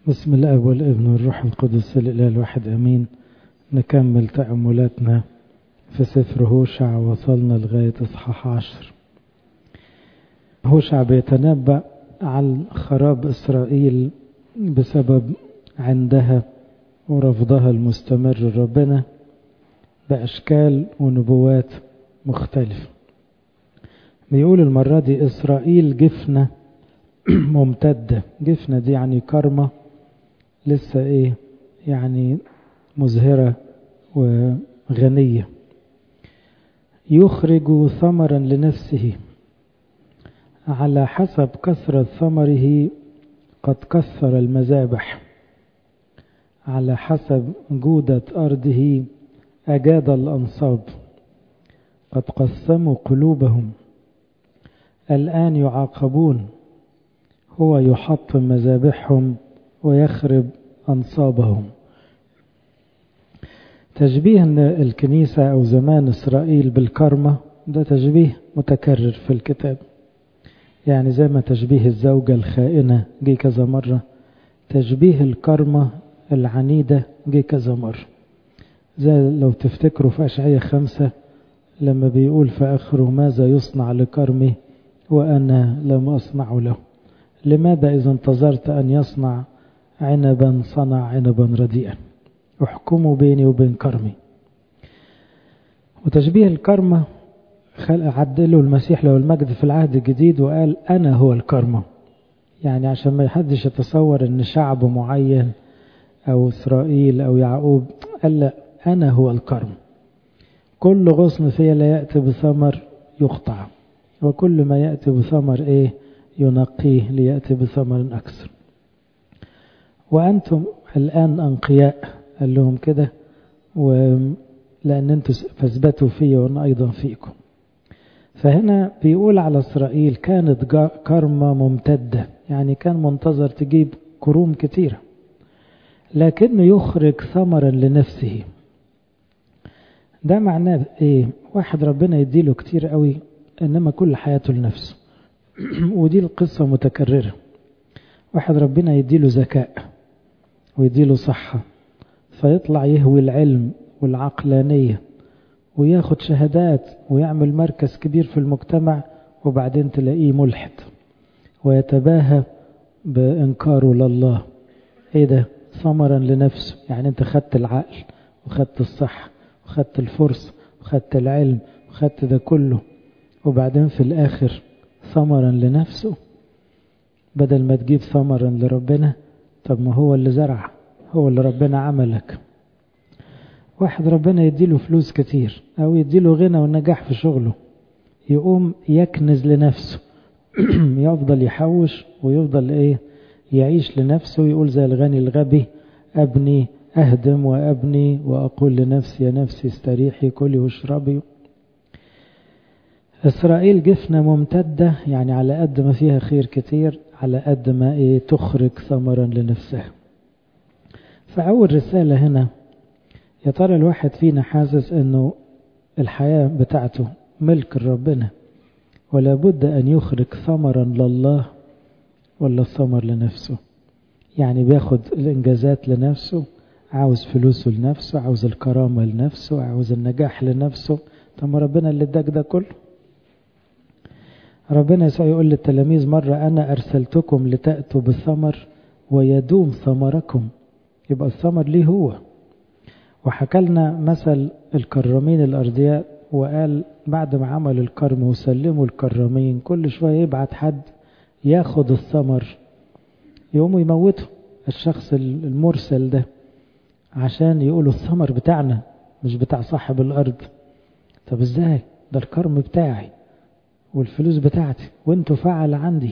بسم الله والابن والروح القدس الإله الواحد أمين نكمل تأملاتنا في سفر هوشع وصلنا لغاية إصحاح عشر هوشع بيتنبأ عن خراب إسرائيل بسبب عندها ورفضها المستمر لربنا بأشكال ونبوات مختلفة بيقول المرة دي إسرائيل جفنة ممتدة جفنة دي يعني كرمة لسه إيه يعني مزهرة وغنية يخرج ثمرا لنفسه على حسب كثرة ثمره قد كثر المذابح على حسب جودة أرضه أجاد الأنصاب قد قسموا قلوبهم الآن يعاقبون هو يحطم مذابحهم ويخرب أنصابهم تشبيه الكنيسة أو زمان إسرائيل بالكرمة ده تشبيه متكرر في الكتاب يعني زي ما تشبيه الزوجة الخائنة جه كذا مرة تشبيه الكرمة العنيدة جه كذا مرة زي لو تفتكروا في أشعية خمسة لما بيقول في آخره ماذا يصنع لكرمي وأنا لم أصنع له لماذا إذا انتظرت أن يصنع عنبا صنع عنبا رديئا احكموا بيني وبين كرمي وتشبيه الكرمة عدله المسيح له المجد في العهد الجديد وقال أنا هو الكرمة يعني عشان ما حدش يتصور أن شعب معين أو إسرائيل أو يعقوب قال لا أنا هو الكرم كل غصن فيها لا يأتي بثمر يقطع وكل ما يأتي بثمر إيه ينقيه ليأتي بثمر أكثر وأنتم الآن أنقياء قال لهم كده لأن أنتم فاثبتوا في وأنا أيضا فيكم فهنا بيقول على إسرائيل كانت كرمة ممتدة يعني كان منتظر تجيب كروم كتيرة لكنه يخرج ثمرا لنفسه ده معناه ايه واحد ربنا يديله كتير قوي انما كل حياته لنفسه ودي القصة متكررة واحد ربنا يديله ذكاء ويديله صحة فيطلع يهوي العلم والعقلانية وياخد شهادات ويعمل مركز كبير في المجتمع وبعدين تلاقيه ملحد ويتباهى بإنكاره لله ايه ده ثمرا لنفسه يعني انت خدت العقل وخدت الصحة وخدت الفرصة وخدت العلم وخدت ده كله وبعدين في الآخر ثمرا لنفسه بدل ما تجيب ثمرا لربنا طب ما هو اللي زرع هو اللي ربنا عملك واحد ربنا يديله فلوس كتير أو يديله غنى ونجاح في شغله يقوم يكنز لنفسه يفضل يحوش ويفضل ايه يعيش لنفسه ويقول زي الغني الغبي أبني أهدم وأبني وأقول لنفسي يا نفسي استريحي كلي واشربي إسرائيل جفنة ممتدة يعني على قد ما فيها خير كتير على قد ما إيه تخرج ثمرا لنفسها فأول رسالة هنا يا ترى الواحد فينا حاسس أنه الحياة بتاعته ملك ربنا ولا بد أن يخرج ثمرا لله ولا الثمر لنفسه يعني بياخد الإنجازات لنفسه عاوز فلوسه لنفسه عاوز الكرامة لنفسه عاوز النجاح لنفسه طب ربنا اللي اداك ده كله ربنا يسوع يقول للتلاميذ مرة أنا أرسلتكم لتأتوا بثمر ويدوم ثمركم يبقى الثمر ليه هو وحكى لنا مثل الكرامين الأرضياء وقال بعد ما عمل الكرم وسلموا الكرامين كل شوية يبعت حد ياخد الثمر يقوموا يموتوا الشخص المرسل ده عشان يقولوا الثمر بتاعنا مش بتاع صاحب الأرض طب ازاي ده الكرم بتاعي والفلوس بتاعتي وانتوا فعل عندي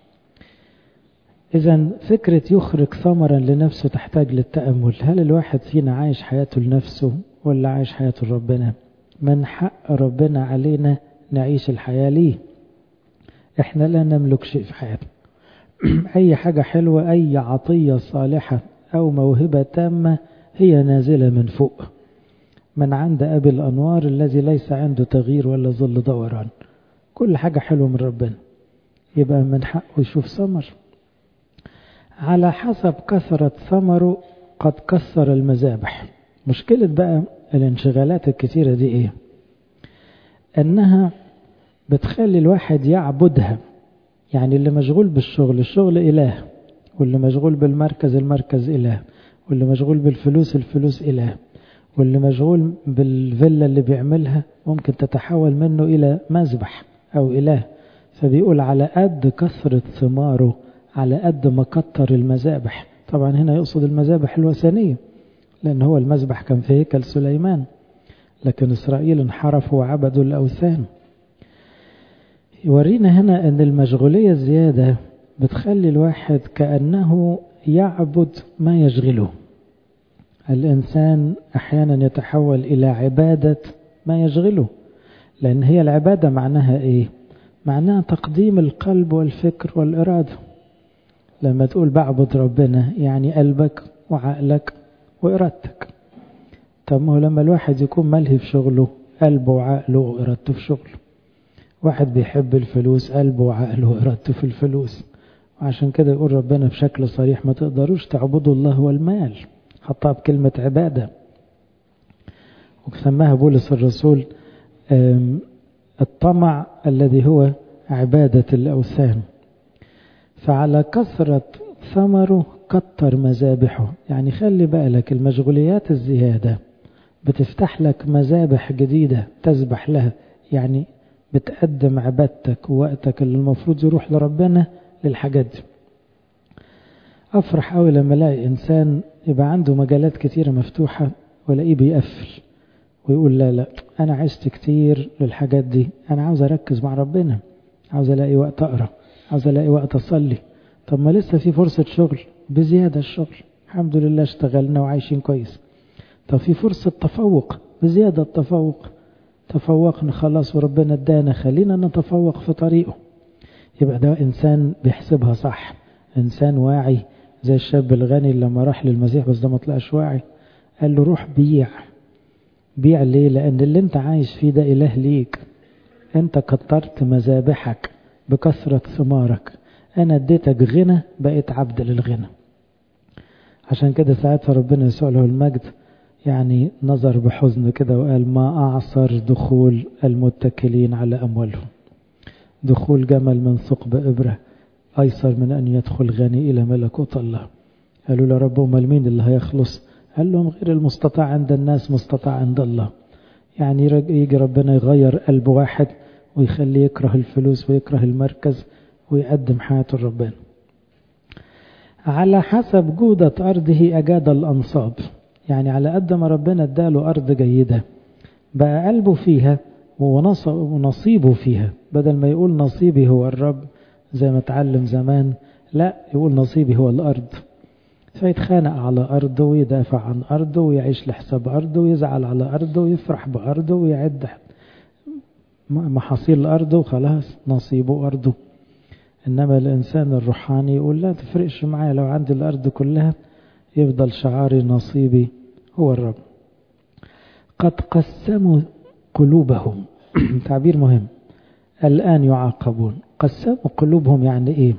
اذا فكرة يخرج ثمرا لنفسه تحتاج للتأمل هل الواحد فينا عايش حياته لنفسه ولا عايش حياته لربنا من حق ربنا علينا نعيش الحياة ليه احنا لا نملك شيء في حياتنا اي حاجة حلوة اي عطية صالحة او موهبة تامة هي نازلة من فوق من عند ابي الانوار الذي ليس عنده تغيير ولا ظل دوران كل حاجة حلوة من ربنا يبقى من حقه يشوف ثمر على حسب كثرة ثمره قد كسر المذابح مشكلة بقى الانشغالات الكتيرة دي ايه انها بتخلي الواحد يعبدها يعني اللي مشغول بالشغل الشغل اله واللي مشغول بالمركز المركز اله واللي مشغول بالفلوس الفلوس اله واللي مشغول بالفيلا اللي بيعملها ممكن تتحول منه الى مذبح او اله فبيقول على قد كثرة ثماره على قد ما كتر المذابح طبعا هنا يقصد المذابح الوثنية لأن هو المذبح كان في هيكل سليمان لكن إسرائيل انحرفوا وعبدوا الأوثان يورينا هنا أن المشغولية الزيادة بتخلي الواحد كأنه يعبد ما يشغله الإنسان أحيانا يتحول إلى عبادة ما يشغله لأن هي العبادة معناها إيه معناها تقديم القلب والفكر والإرادة لما تقول بعبد ربنا يعني قلبك وعقلك وإرادتك طب ما هو لما الواحد يكون ملهي في شغله قلبه وعقله وإرادته في شغله واحد بيحب الفلوس قلبه وعقله وإرادته في الفلوس وعشان كده يقول ربنا بشكل صريح ما تقدروش تعبدوا الله والمال حطها بكلمة عبادة وسماها بولس الرسول الطمع الذي هو عبادة الأوثان فعلى كثرة ثمره كتر مذابحه يعني خلي بالك المشغوليات الزيادة بتفتح لك مذابح جديدة تسبح لها يعني بتقدم عبادتك ووقتك اللي المفروض يروح لربنا للحاجات دي أفرح أوي لما ألاقي إنسان يبقى عنده مجالات كتيرة مفتوحة ولاقيه بيقفل ويقول لا لا أنا عشت كتير للحاجات دي أنا عاوز أركز مع ربنا عاوز ألاقي وقت أقرأ عاوز ألاقي وقت أصلي طب ما لسه في فرصة شغل بزيادة الشغل الحمد لله اشتغلنا وعايشين كويس طب في فرصة تفوق بزيادة التفوق تفوقنا خلاص وربنا ادانا خلينا نتفوق في طريقه يبقى ده إنسان بيحسبها صح إنسان واعي زي الشاب الغني لما راح للمسيح بس ده ما طلعش واعي قال له روح بيع بيع ليه لأن اللي انت عايش فيه ده إله ليك انت كترت مذابحك بكثرة ثمارك أنا اديتك غنى بقيت عبد للغنى عشان كده ساعتها ربنا يسوع له المجد يعني نظر بحزن كده وقال ما أعصر دخول المتكلين على أموالهم دخول جمل من ثقب إبرة أيسر من أن يدخل غني إلى ملكوت الله قالوا له رب أمال مين اللي هيخلص قال لهم غير المستطاع عند الناس مستطاع عند الله يعني يجي ربنا يغير قلب واحد ويخليه يكره الفلوس ويكره المركز ويقدم حياته لربنا على حسب جودة أرضه أجاد الأنصاب يعني على قد ما ربنا اداله أرض جيدة بقى قلبه فيها ونصيبه فيها بدل ما يقول نصيبي هو الرب زي ما اتعلم زمان لا يقول نصيبي هو الأرض فيتخانق على أرضه ويدافع عن أرضه ويعيش لحساب أرضه ويزعل على أرضه ويفرح بأرضه ويعد محاصيل أرضه وخلاص نصيبه أرضه إنما الإنسان الروحاني يقول لا تفرقش معايا لو عندي الأرض كلها يفضل شعاري نصيبي هو الرب قد قسموا قلوبهم تعبير مهم الآن يعاقبون قسموا قلوبهم يعني إيه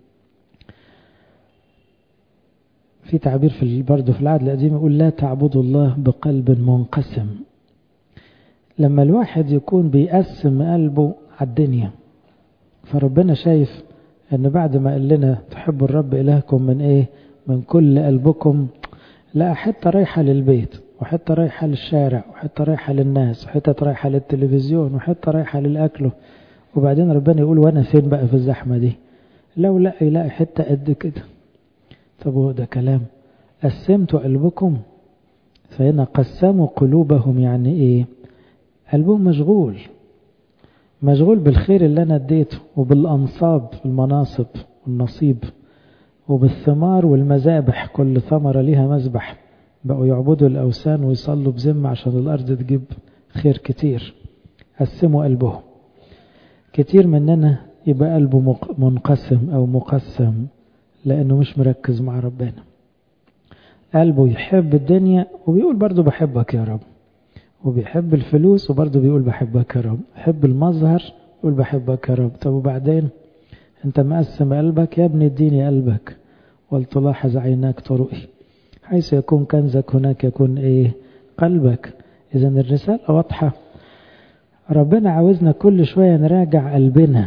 في تعبير في برضه في العهد القديم يقول لا تعبدوا الله بقلب منقسم لما الواحد يكون بيقسم قلبه على الدنيا فربنا شايف ان بعد ما قال لنا تحبوا الرب الهكم من ايه من كل قلبكم لا حتة رايحة للبيت وحتة رايحة للشارع وحتة رايحة للناس وحتة رايحة للتلفزيون وحتة رايحة للأكل وبعدين ربنا يقول وانا فين بقى في الزحمة دي لو لا يلاقي حتة قد كده طب هو ده كلام قسمتوا قلبكم فهنا قسموا قلوبهم يعني ايه قلبهم مشغول مشغول بالخير اللي انا اديته وبالانصاب المناصب والنصيب وبالثمار والمذابح كل ثمرة ليها مذبح بقوا يعبدوا الأوثان ويصلوا بذمة عشان الأرض تجيب خير كتير قسموا قلبهم كتير مننا يبقى قلبه منقسم أو مقسم لأنه مش مركز مع ربنا قلبه يحب الدنيا وبيقول برضو بحبك يا رب وبيحب الفلوس وبرضه بيقول بحبك يا رب يحب المظهر يقول بحبك يا رب طب وبعدين انت مقسم قلبك يا ابني اديني قلبك ولتلاحظ عيناك طرقي حيث يكون كنزك هناك يكون ايه قلبك اذا الرسالة واضحة ربنا عاوزنا كل شوية نراجع قلبنا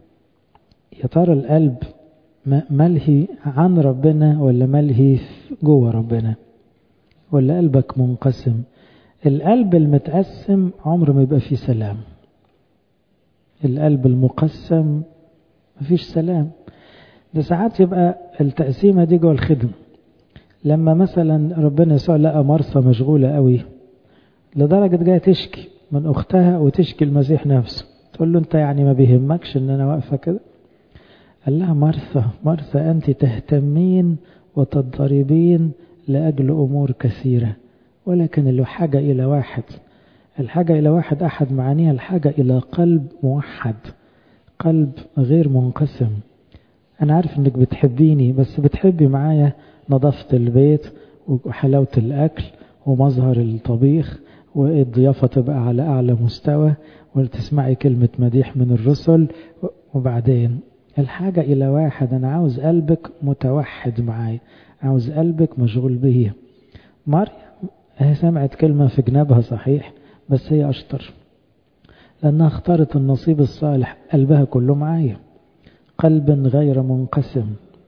يا ترى القلب ملهي عن ربنا ولا ملهي جوه ربنا ولا قلبك منقسم القلب المتقسم عمره ما يبقى فيه سلام القلب المقسم مفيش سلام ده ساعات يبقى التقسيمة دي جوه الخدمة لما مثلا ربنا يسوع لقى مرثا مشغولة قوي لدرجة جاية تشكي من أختها وتشكي المسيح نفسه تقول له أنت يعني ما بيهمكش إن أنا واقفة كده قال لها مرثا مرثا أنت تهتمين وتضطربين لأجل أمور كثيرة ولكن الحاجة إلى واحد الحاجة إلى واحد أحد معانيها الحاجة إلى قلب موحد قلب غير منقسم أنا عارف إنك بتحبيني بس بتحبي معايا نظافة البيت وحلاوة الأكل ومظهر الطبيخ والضيافة تبقى على أعلى مستوى وتسمعي كلمة مديح من الرسل وبعدين الحاجة إلى واحد أنا عاوز قلبك متوحد معايا عاوز قلبك مشغول بيا مريم هي سمعت كلمة في جنابها صحيح بس هي أشطر لأنها اختارت النصيب الصالح قلبها كله معايا قلب غير منقسم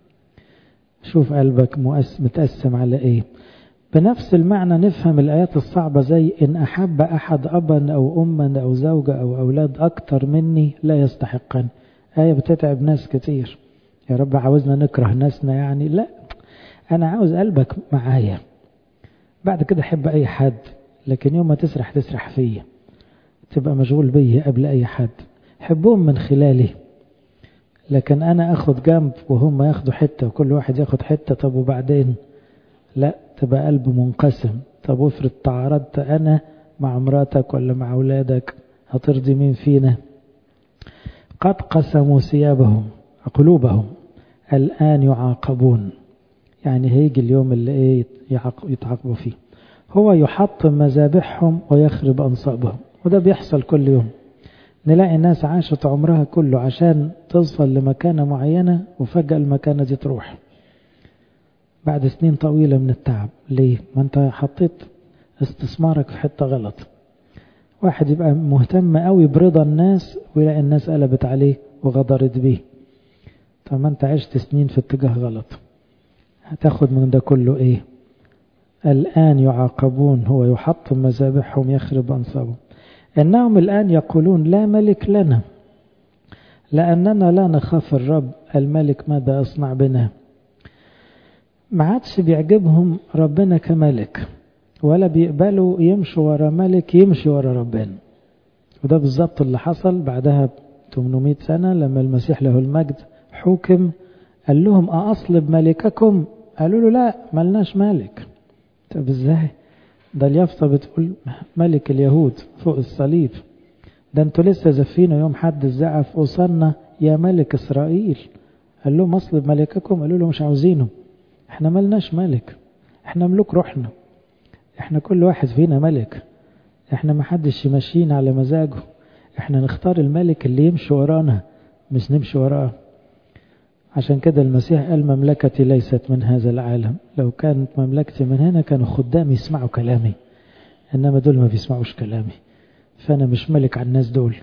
شوف قلبك متقسم على ايه بنفس المعنى نفهم الآيات الصعبة زي إن أحب أحد أبا أو أما أو زوجة أو أولاد أكتر مني لا يستحقن آية بتتعب ناس كتير يا رب عاوزنا نكره ناسنا يعني لا أنا عاوز قلبك معايا بعد كده أحب أي حد لكن يوم ما تسرح تسرح فيا تبقى مشغول بيا قبل أي حد حبهم من خلالي لكن أنا أخد جنب وهم ياخدوا حتة وكل واحد ياخد حتة طب وبعدين لا تبقى قلب منقسم طب وافرض تعارضت أنا مع مراتك ولا مع أولادك هترضي مين فينا قد قسموا ثيابهم قلوبهم الآن يعاقبون يعني هيجي اليوم اللي ايه يتعاقبوا فيه هو يحطم مذابحهم ويخرب أنصابهم وده بيحصل كل يوم نلاقي ناس عاشت عمرها كله عشان توصل لمكانة معينة وفجأة المكانة دي تروح بعد سنين طويلة من التعب ليه؟ ما انت حطيت استثمارك في حتة غلط واحد يبقى مهتم قوي برضا الناس ويلاقي الناس قلبت عليه وغدرت بيه طب ما انت عشت سنين في اتجاه غلط هتاخد من ده كله ايه الآن يعاقبون هو يحطم مذابحهم يخرب أنصابهم إنهم الآن يقولون لا ملك لنا لأننا لا نخاف الرب الملك ماذا أصنع بنا ما عادش بيعجبهم ربنا كملك ولا بيقبلوا يمشوا ورا ملك يمشي ورا ربنا وده بالظبط اللي حصل بعدها 800 سنة لما المسيح له المجد حكم قال لهم أصلب ملككم قالوا له لا ملناش مالك طب ازاي ده اليافطة بتقول ملك اليهود فوق الصليب ده انتوا لسه زفينه يوم حد الزعف وصلنا يا ملك اسرائيل قال لهم اصلب ملككم قالوا له مش عاوزينه احنا ملناش ملك احنا ملوك روحنا احنا كل واحد فينا ملك احنا ما حدش ماشيين على مزاجه احنا نختار الملك اللي يمشي ورانا مش نمشي وراه عشان كده المسيح قال مملكتي ليست من هذا العالم لو كانت مملكتي من هنا كانوا خدامي يسمعوا كلامي إنما دول ما بيسمعوش كلامي فأنا مش ملك على الناس دول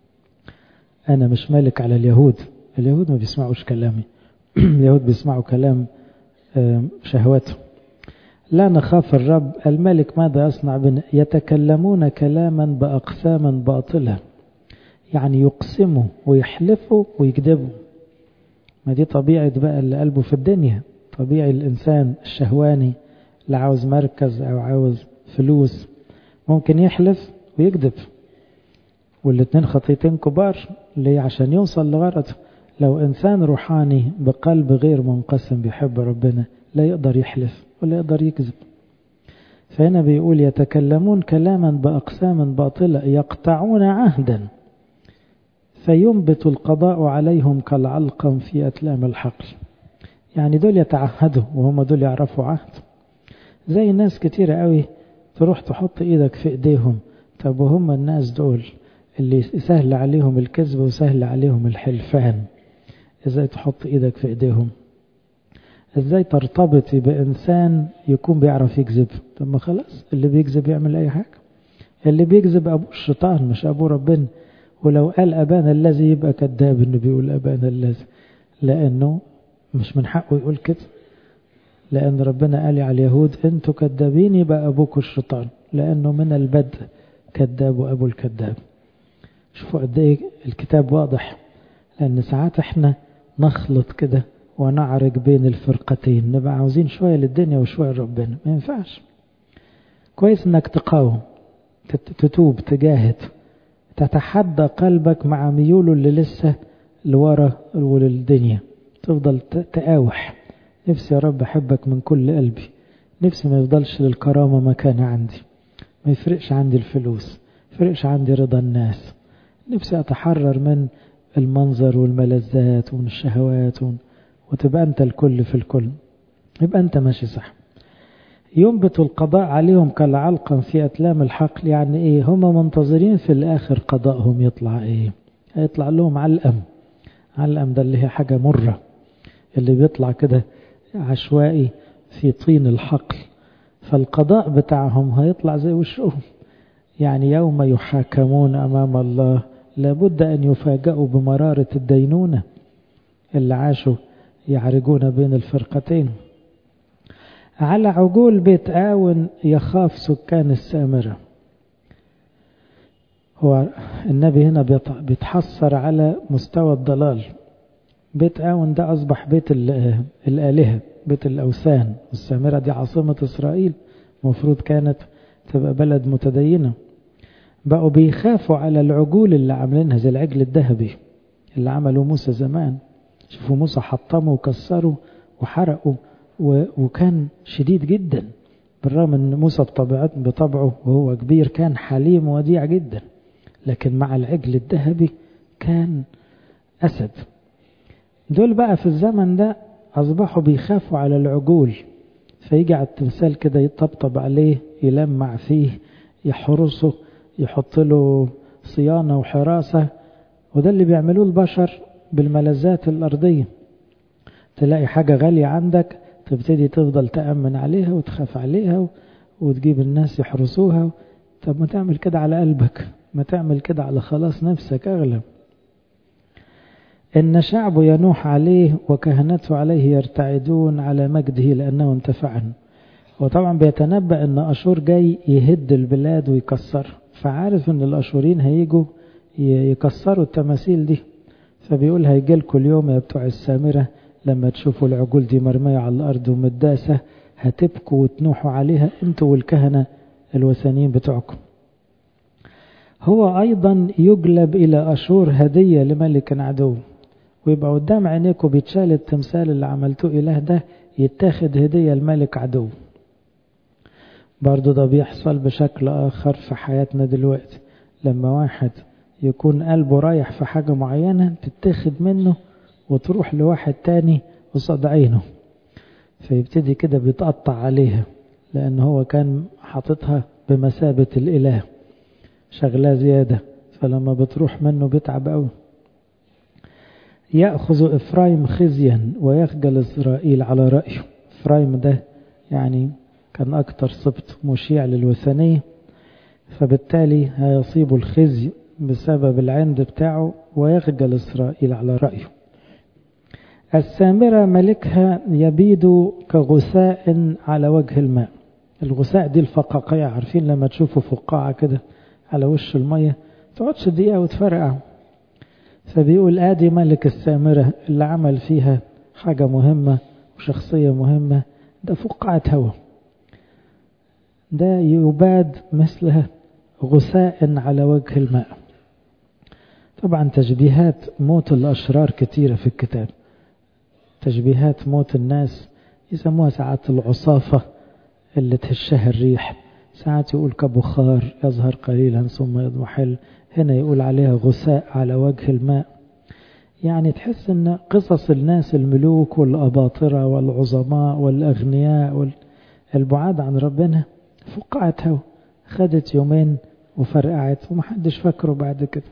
أنا مش ملك على اليهود اليهود ما بيسمعوش كلامي اليهود بيسمعوا كلام شهواته لا نخاف الرب الملك ماذا يصنع بنا يتكلمون كلاما بأقسام باطلة يعني يقسموا ويحلفوا ويكذبوا ما دي طبيعة بقى اللي قلبه في الدنيا طبيعي الإنسان الشهواني اللي عاوز مركز أو عاوز فلوس ممكن يحلف ويكذب والاتنين خطيتين كبار ليه عشان يوصل لغرضه لو إنسان روحاني بقلب غير منقسم بيحب ربنا لا يقدر يحلف ولا يقدر يكذب فهنا بيقول يتكلمون كلاما بأقسام باطلة يقطعون عهدا فينبت القضاء عليهم كالعلقم في أتلام الحقل يعني دول يتعهدوا وهم دول يعرفوا عهد زي ناس كتيرة قوي تروح تحط ايدك في ايديهم طب وهم الناس دول اللي سهل عليهم الكذب وسهل عليهم الحلفان ازاي تحط ايدك في ايديهم ازاي ترتبطي بإنسان يكون بيعرف يكذب طب ما خلاص اللي بيكذب يعمل أي حاجة اللي بيكذب أبوه الشيطان مش أبوه ربنا ولو قال أبانا الذي يبقى كذاب إنه بيقول أبانا الذي لأنه مش من حقه يقول كده لأن ربنا قال على اليهود أنتوا كذابين يبقى أبوكم الشيطان لأنه من البدء كذاب وأبو الكذاب شوفوا قد إيه الكتاب واضح لأن ساعات إحنا نخلط كده ونعرج بين الفرقتين نبقى عاوزين شوية للدنيا وشوية لربنا ما ينفعش كويس إنك تقاوم تتوب تجاهد تتحدى قلبك مع ميوله اللي لسه لورا وللدنيا تفضل تقاوح نفسي يا رب أحبك من كل قلبي نفسي ما يفضلش للكرامة مكان عندي ما يفرقش عندي الفلوس ما يفرقش عندي رضا الناس نفسي أتحرر من المنظر والملذات ومن الشهوات وتبقى أنت الكل في الكل يبقى أنت ماشي صح ينبت القضاء عليهم كالعلقم في أتلام الحقل يعني إيه هم منتظرين في الآخر قضاءهم يطلع إيه هيطلع لهم علقم علقم ده اللي هي حاجة مرة اللي بيطلع كده عشوائي في طين الحقل فالقضاء بتاعهم هيطلع زي وشهم يعني يوم يحاكمون أمام الله لابد أن يفاجئوا بمرارة الدينونة اللي عاشوا يعرجون بين الفرقتين على عجول بيت آون يخاف سكان السامرة هو النبي هنا بيتحسر على مستوى الضلال بيت آون ده أصبح بيت الآلهة بيت الأوثان والسامرة دي عاصمة إسرائيل مفروض كانت تبقى بلد متدينة بقوا بيخافوا على العجول اللي عاملينها زي العجل الذهبي اللي عمله موسى زمان شوفوا موسى حطموا وكسروا وحرقوا وكان شديد جدا بالرغم ان موسى بطبعه وهو كبير كان حليم وديع جدا لكن مع العجل الذهبي كان أسد دول بقى في الزمن ده أصبحوا بيخافوا على العجول فيجي على التمثال كده يطبطب عليه يلمع فيه يحرسه يحط له صيانة وحراسة وده اللي بيعملوه البشر بالملذات الأرضية تلاقي حاجة غالية عندك تبتدي تفضل تأمن عليها وتخاف عليها وتجيب الناس يحرسوها طب ما تعمل كده على قلبك ما تعمل كده على خلاص نفسك أغلب إن شعب ينوح عليه وكهنته عليه يرتعدون على مجده لأنه انتفعن وطبعا بيتنبأ أن أشور جاي يهد البلاد ويكسر فعارف أن الأشورين هيجوا يكسروا التماثيل دي فبيقول هيجي لكم اليوم يا بتوع السامرة لما تشوفوا العجول دي مرمية على الأرض ومداسة هتبكوا وتنوحوا عليها انتوا والكهنة الوثنيين بتوعكم هو أيضا يجلب إلى أشور هدية لملك عدو ويبقى قدام عينيكم بيتشال التمثال اللي عملتوه إله ده يتاخد هدية لملك عدو برضو ده بيحصل بشكل آخر في حياتنا دلوقتي لما واحد يكون قلبه رايح في حاجة معينة تتاخد منه وتروح لواحد تاني قصاد عينه فيبتدي كده بيتقطع عليها لأن هو كان حاططها بمثابة الإله شغلاه زيادة فلما بتروح منه بيتعب قوي يأخذ إفرايم خزيا ويخجل إسرائيل على رأيه إفرايم ده يعني كان أكتر سبط مشيع للوثنية فبالتالي هيصيب الخزي بسبب العند بتاعه ويخجل إسرائيل على رأيه السامرة ملكها يبيد كغثاء على وجه الماء الغثاء دي الفقاقيع عارفين لما تشوفوا فقاعة كده على وش المية تقعدش دقيقة وتفرقع فبيقول آدي ملك السامرة اللي عمل فيها حاجة مهمة وشخصية مهمة ده فقاعة هوا ده يباد مثلها غثاء على وجه الماء طبعا تشبيهات موت الأشرار كثيرة في الكتاب تشبيهات موت الناس يسموها ساعات العصافة اللي تهشها الريح ساعات يقول كبخار يظهر قليلا ثم يضمحل هنا يقول عليها غثاء على وجه الماء يعني تحس ان قصص الناس الملوك والأباطرة والعظماء والأغنياء والبعاد عن ربنا فقعت هوا خدت يومين وفرقعت ومحدش فاكره بعد كده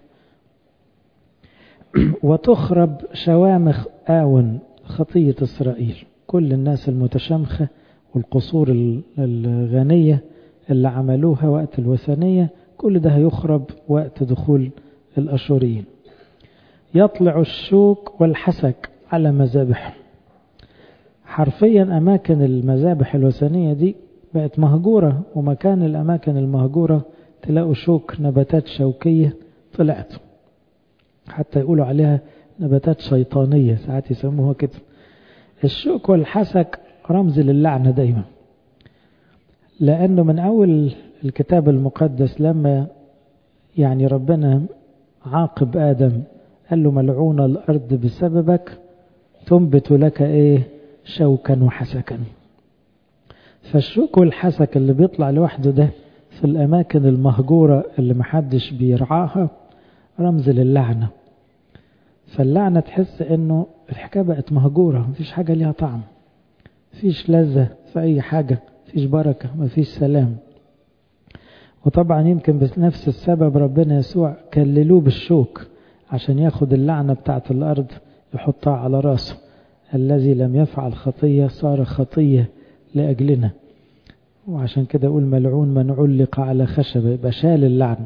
وتخرب شوامخ آون خطية إسرائيل كل الناس المتشامخة والقصور الغنية اللي عملوها وقت الوثنية كل ده هيخرب وقت دخول الأشوريين يطلع الشوك والحسك على مذابحهم حرفيا أماكن المذابح الوثنية دي بقت مهجورة ومكان الأماكن المهجورة تلاقوا شوك نباتات شوكية طلعت حتى يقولوا عليها نباتات شيطانية ساعات يسموها كده الشوك والحسك رمز للعنة دايما لأنه من أول الكتاب المقدس لما يعني ربنا عاقب آدم قال له ملعون الأرض بسببك تنبت لك إيه شوكا وحسكا فالشوك والحسك اللي بيطلع لوحده ده في الأماكن المهجورة اللي محدش بيرعاها رمز للعنة فاللعنة تحس انه الحكاية بقت مهجورة مفيش حاجة ليها طعم مفيش لذة في أي حاجة مفيش بركة مفيش سلام وطبعا يمكن بس نفس السبب ربنا يسوع كللوه بالشوك عشان ياخد اللعنة بتاعت الأرض يحطها على راسه الذي لم يفعل خطية صار خطية لأجلنا وعشان كده أقول ملعون من علق على خشبة يبقى شال اللعنة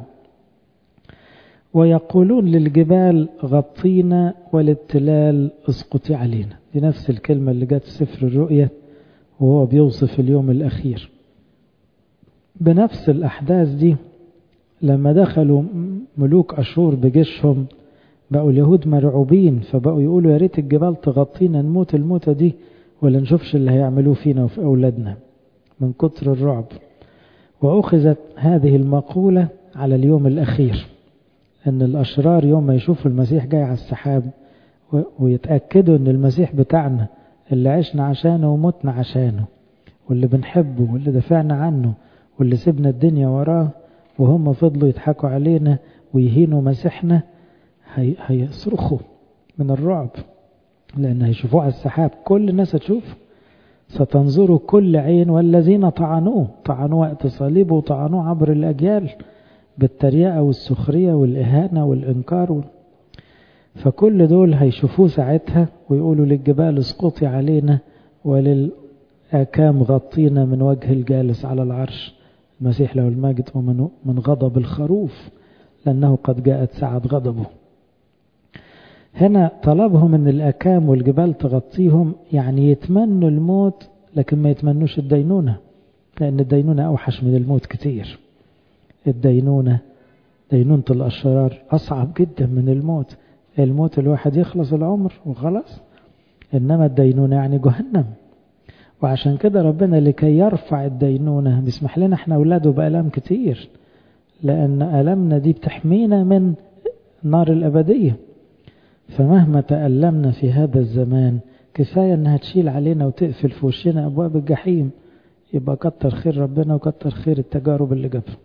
ويقولون للجبال غطينا وللتلال اسقطي علينا دي نفس الكلمة اللي جت في سفر الرؤية وهو بيوصف اليوم الأخير بنفس الأحداث دي لما دخلوا ملوك أشور بجيشهم بقوا اليهود مرعوبين فبقوا يقولوا يا ريت الجبال تغطينا نموت الموتة دي ولا نشوفش اللي هيعملوه فينا وفي أولادنا من كتر الرعب وأخذت هذه المقولة على اليوم الأخير أن الأشرار يوم ما يشوفوا المسيح جاي على السحاب ويتأكدوا أن المسيح بتاعنا اللي عشنا عشانه ومتنا عشانه واللي بنحبه واللي دفعنا عنه واللي سيبنا الدنيا وراه وهم فضلوا يضحكوا علينا ويهينوا مسيحنا هي هيصرخوا من الرعب لأن هيشوفوه على السحاب كل الناس هتشوف ستنظر كل عين والذين طعنوه طعنوه وقت صليبه وطعنوه عبر الأجيال بالتريقة والسخرية والإهانة والإنكار وال... فكل دول هيشوفوه ساعتها ويقولوا للجبال اسقطي علينا وللآكام غطينا من وجه الجالس على العرش المسيح له المجد ومن من غضب الخروف لأنه قد جاءت ساعة غضبه هنا طلبهم ان الأكام والجبال تغطيهم يعني يتمنوا الموت لكن ما يتمنوش الدينونة لأن الدينونة أوحش من الموت كتير الدينونة دينونة الأشرار أصعب جدا من الموت الموت الواحد يخلص العمر وخلاص إنما الدينونة يعني جهنم وعشان كده ربنا لكي يرفع الدينونة بيسمح لنا احنا أولاده بألام كتير لأن ألمنا دي بتحمينا من نار الأبدية فمهما تألمنا في هذا الزمان كفاية أنها تشيل علينا وتقفل في وشنا أبواب الجحيم يبقى كتر خير ربنا وكتر خير التجارب اللي جابها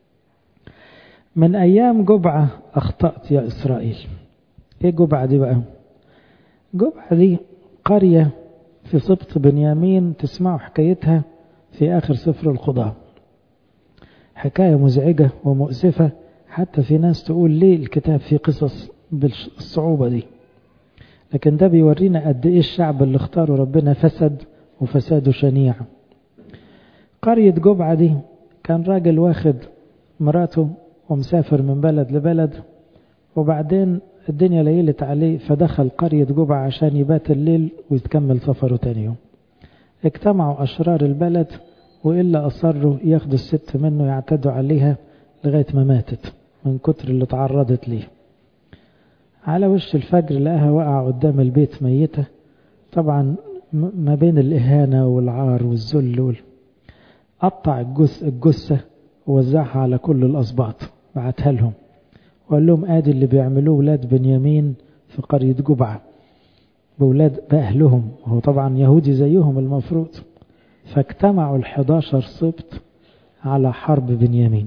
من أيام جبعة أخطأت يا إسرائيل إيه جبعة دي بقى جبعة دي قرية في سبط بنيامين تسمعوا حكايتها في آخر سفر القضاء حكاية مزعجة ومؤسفة حتى في ناس تقول ليه الكتاب فيه قصص بالصعوبة دي لكن ده بيورينا قد ايه الشعب اللي اختاره ربنا فسد وفساده شنيع قرية جبعة دي كان راجل واخد مراته ومسافر من بلد لبلد وبعدين الدنيا ليلت عليه فدخل قرية جبعة عشان يبات الليل ويتكمل سفره تاني يوم اجتمعوا أشرار البلد وإلا أصروا ياخدوا الست منه يعتدوا عليها لغاية ما ماتت من كتر اللي تعرضت ليه على وش الفجر لقاها وقع قدام البيت ميتة طبعا ما بين الإهانة والعار والذل وال... قطع الجث الجثة ووزعها على كل الأسباط بعتها لهم وقال لهم آدي اللي بيعملوه ولاد بنيامين في قرية جبعة بولاد بأهلهم وهو طبعا يهودي زيهم المفروض فاجتمعوا الحداشر سبط على حرب بنيامين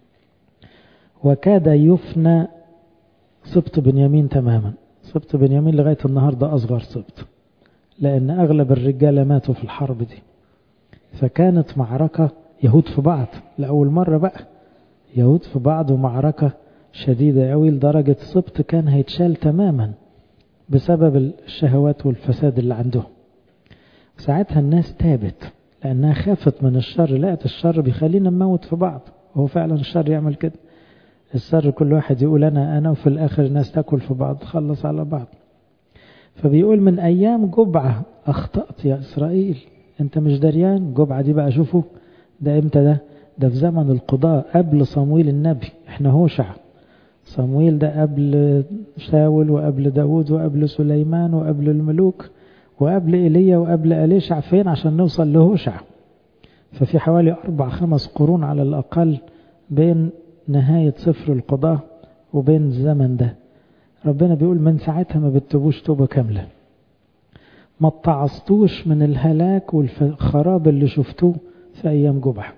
وكاد يفنى سبط بنيامين تماما سبط بنيامين لغاية النهاردة أصغر سبط لأن أغلب الرجالة ماتوا في الحرب دي فكانت معركة يهود في بعض لأول مرة بقى يهود في بعض ومعركة شديدة قوي لدرجة سبط كان هيتشال تماما بسبب الشهوات والفساد اللي عندهم ساعتها الناس تابت لأنها خافت من الشر لقت الشر بيخلينا نموت في بعض وهو فعلا الشر يعمل كده الشر كل واحد يقول أنا أنا وفي الآخر الناس تاكل في بعض تخلص على بعض فبيقول من أيام جبعة أخطأت يا إسرائيل أنت مش دريان جبعة دي بقى شوفوا ده إمتى ده ده في زمن القضاء قبل صمويل النبي احنا هوشع صمويل ده قبل شاول وقبل داود وقبل سليمان وقبل الملوك وقبل إيليا وقبل أليشع فين عشان نوصل لهوشع ففي حوالي أربع خمس قرون على الأقل بين نهاية سفر القضاء وبين الزمن ده ربنا بيقول من ساعتها ما بتتوبوش توبة كاملة ما اتعظتوش من الهلاك والخراب اللي شفتوه في أيام جبع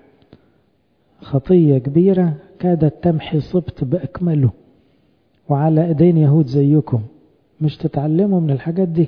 خطية كبيرة كادت تمحي صبت بأكمله وعلى ايدين يهود زيكم مش تتعلموا من الحاجات دي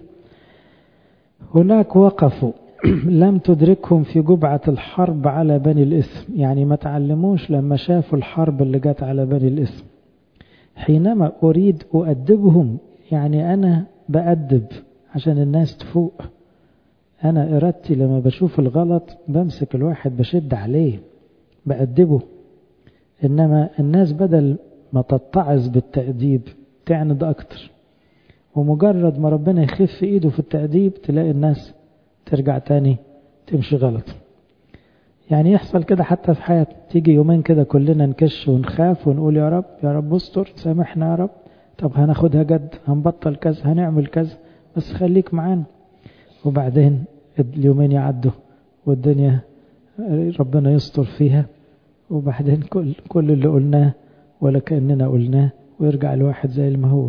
هناك وقفوا لم تدركهم في جبعة الحرب على بني الإثم يعني ما تعلموش لما شافوا الحرب اللي جت على بني الإثم حينما أريد أؤدبهم يعني أنا بأدب عشان الناس تفوق أنا إرادتي لما بشوف الغلط بمسك الواحد بشد عليه بأدبه إنما الناس بدل ما تتعظ بالتأديب تعند أكتر ومجرد ما ربنا يخف إيده في التأديب تلاقي الناس ترجع تاني تمشي غلط يعني يحصل كده حتى في حياتنا تيجي يومين كده كلنا نكش ونخاف ونقول يا رب يا رب استر سامحنا يا رب طب هناخدها جد هنبطل كذا هنعمل كذا بس خليك معانا وبعدين اليومين يعدوا والدنيا ربنا يستر فيها وبعدين كل كل اللي قلناه ولا كأننا قلناه ويرجع الواحد زي ما هو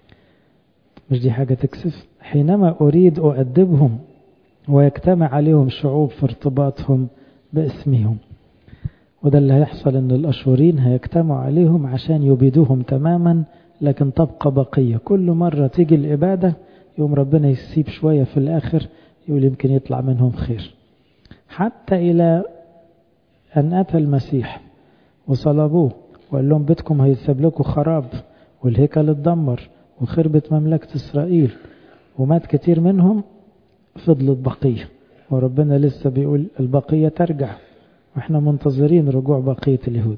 مش دي حاجة تكسف حينما أريد أؤدبهم ويجتمع عليهم شعوب في ارتباطهم باسمهم وده اللي هيحصل ان الاشورين هيجتمعوا عليهم عشان يبيدوهم تماما لكن تبقى بقية كل مرة تيجي الإبادة يوم ربنا يسيب شوية في الآخر يقول يمكن يطلع منهم خير حتى إلى أن أتى المسيح وصلبوه وقال لهم بيتكم هيساب لكم خراب والهيكل اتدمر وخربت مملكة إسرائيل ومات كتير منهم فضلت بقية وربنا لسه بيقول البقية ترجع واحنا منتظرين رجوع بقية اليهود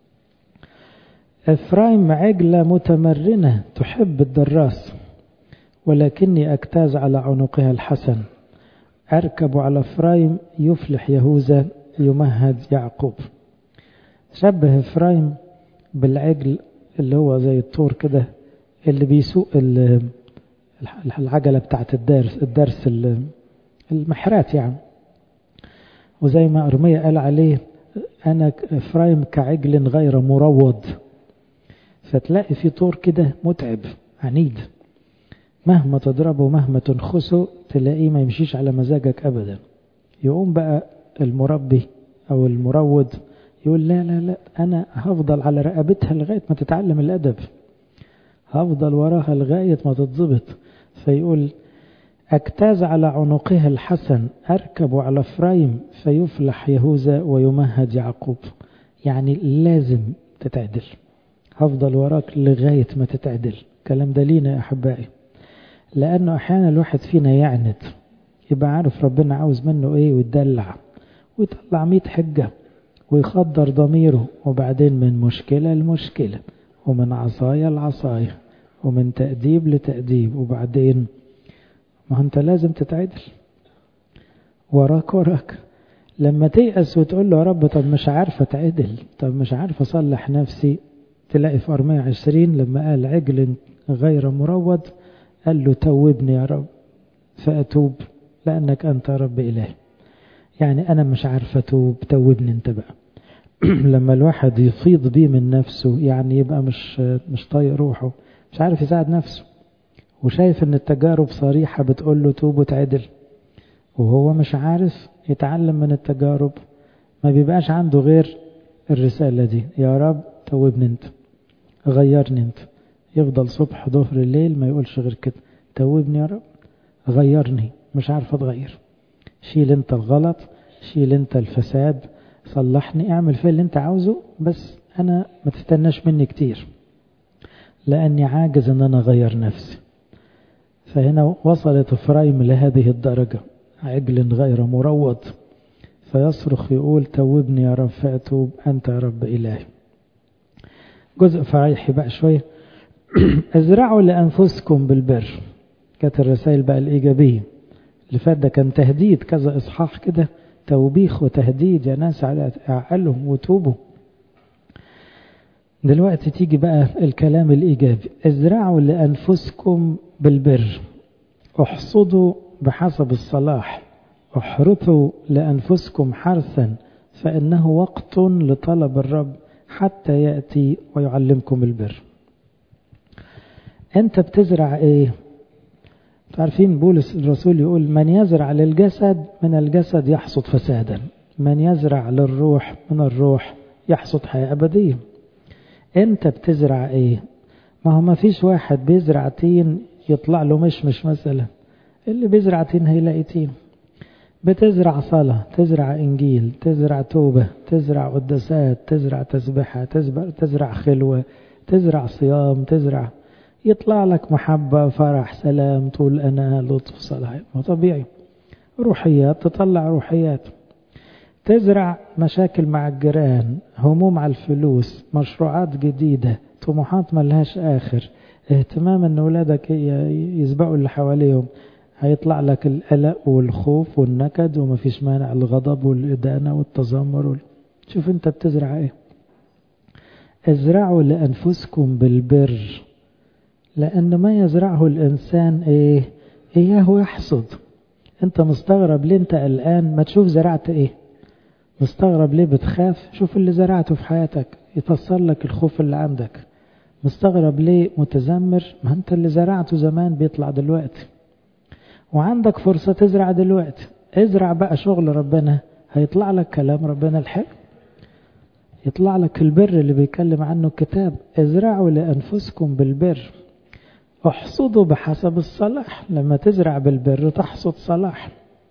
إفرايم عجلة متمرنة تحب الدراس ولكني أجتاز على عنقها الحسن أركب على إفرايم يفلح يهوذا يمهد يعقوب شبه إفرايم بالعجل اللي هو زي الطور كده اللي بيسوق العجلة بتاعت الدرس الدرس المحرات يعني وزي ما أرمية قال عليه أنا إفرايم كعجل غير مروض فتلاقي في طور كده متعب عنيد مهما تضربه مهما تنخسه تلاقيه ما يمشيش على مزاجك أبدا يقوم بقى المربي أو المروض يقول لا لا لا أنا هفضل على رقبتها لغاية ما تتعلم الأدب هفضل وراها لغاية ما تتظبط فيقول أجتاز على عنقها الحسن أركب على فرايم فيفلح يهوذا ويمهد يعقوب يعني لازم تتعدل هفضل وراك لغاية ما تتعدل الكلام ده لينا يا أحبائي لأنه أحيانا الواحد فينا يعند يبقى عارف ربنا عاوز منه إيه ويدلع ويطلع ميت حجة ويخدر ضميره وبعدين من مشكلة لمشكلة ومن عصاية لعصاية ومن تأديب لتأديب وبعدين ما أنت لازم تتعدل وراك وراك لما تيأس وتقول له يا رب طب مش عارفة تعدل طب مش عارفة أصلح نفسي تلاقي في أرمية عشرين لما قال عجل غير مروض قال له توبني يا رب فأتوب لأنك أنت رب إلهي يعني أنا مش عارفة أتوب توبني أنت بقى لما الواحد يفيض بيه من نفسه يعني يبقى مش مش طايق روحه مش عارف يساعد نفسه وشايف ان التجارب صريحة بتقول له توب وتعدل وهو مش عارف يتعلم من التجارب ما بيبقاش عنده غير الرسالة دي يا رب توبني انت غيرني انت يفضل صبح ظهر الليل ما يقولش غير كده توبني يا رب غيرني مش عارف اتغير شيل انت الغلط شيل انت الفساد صلحني اعمل فيه اللي انت عاوزه بس انا ما تستناش مني كتير لاني عاجز ان انا اغير نفسي فهنا وصلت افرايم لهذه الدرجة عجل غير مروض فيصرخ يقول توبني يا رب فأتوب أنت يا رب إلهي جزء فرايحي بقى شوية ازرعوا لأنفسكم بالبر كانت الرسائل بقى الإيجابية اللي فات ده كان تهديد كذا إصحاح كده توبيخ وتهديد يا ناس على عقلهم وتوبوا دلوقتي تيجي بقى الكلام الإيجابي ازرعوا لأنفسكم بالبر احصدوا بحسب الصلاح احرثوا لأنفسكم حرثا فإنه وقت لطلب الرب حتى يأتي ويعلمكم البر أنت بتزرع إيه تعرفين بولس الرسول يقول من يزرع للجسد من الجسد يحصد فسادا من يزرع للروح من الروح يحصد حياة أبدية أنت بتزرع إيه ما هو ما فيش واحد بيزرع تين يطلع له مشمش مثلا اللي بيزرع تين هيلاقي تين بتزرع صلاة تزرع إنجيل تزرع توبة تزرع قداسات تزرع تسبحة تزرع خلوة تزرع صيام تزرع يطلع لك محبة فرح سلام طول أنا لطف صلاح ما طبيعي روحيات تطلع روحيات تزرع مشاكل مع الجيران هموم على الفلوس مشروعات جديدة طموحات ملهاش آخر اهتمام ان ولادك يسبقوا اللي حواليهم هيطلع لك القلق والخوف والنكد ومفيش مانع الغضب والإدانة والتذمر وال... شوف انت بتزرع ايه ازرعوا لأنفسكم بالبر لأن ما يزرعه الإنسان إيه إياه يحصد أنت مستغرب ليه أنت قلقان ما تشوف زرعت إيه مستغرب ليه بتخاف شوف اللي زرعته في حياتك يفسر لك الخوف اللي عندك مستغرب ليه متذمر ما أنت اللي زرعته زمان بيطلع دلوقتي وعندك فرصة تزرع دلوقتي ازرع بقى شغل ربنا هيطلع لك كلام ربنا الحلو يطلع لك البر اللي بيتكلم عنه الكتاب ازرعوا لأنفسكم بالبر احصدوا بحسب الصلاح لما تزرع بالبر تحصد صلاح